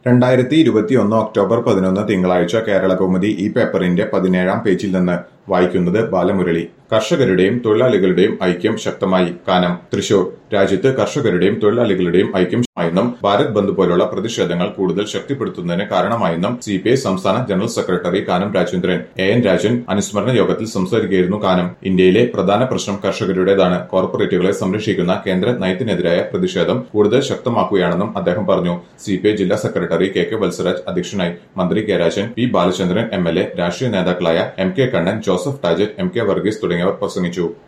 രണ്ടായിരത്തി ഇരുപത്തിയൊന്ന് ഒക്ടോബർ പതിനൊന്ന് തിങ്കളാഴ്ച കേരള കൗമുദി ഈ പേപ്പറിന്റെ പതിനേഴാം പേജിൽ നിന്ന് വായിക്കുന്നത് ബാലമുരളി കർഷകരുടെയും തൊഴിലാളികളുടെയും ഐക്യം ശക്തമായി കാനം തൃശൂർ രാജ്യത്ത് കർഷകരുടെയും തൊഴിലാളികളുടെയും ഐക്യം ആയെന്നും ഭാരത് ബന്ദ് പോലുള്ള പ്രതിഷേധങ്ങൾ കൂടുതൽ ശക്തിപ്പെടുത്തുന്നതിന് കാരണമായെന്നും സി പി ഐ സംസ്ഥാന general secretary Kanam Rajendran A N Rajan അനുസ്മരണ യോഗത്തിൽ സംസാരിക്കുകയായിരുന്നു കാനം ഇന്ത്യയിലെ പ്രധാന പ്രശ്നം കർഷകരുടേതാണ് കോർപ്പറേറ്റുകളെ സംരക്ഷിക്കുന്ന കേന്ദ്ര നയത്തിനെതിരായ പ്രതിഷേധം കൂടുതൽ ശക്തമാക്കുകയാണെന്നും അദ്ദേഹം പറഞ്ഞു സി പി ഐ ജില്ലാ സെക്രട്ടറി കെ കെ വത്സരാജ് അധ്യക്ഷനായി മന്ത്രി K Rajan P Balachandran M L A രാഷ്ട്രീയ നേതാക്കളായ M K Kannan Joseph Tajet M K Varghese തുടങ്ങിയവർ പ്രസംഗിച്ചു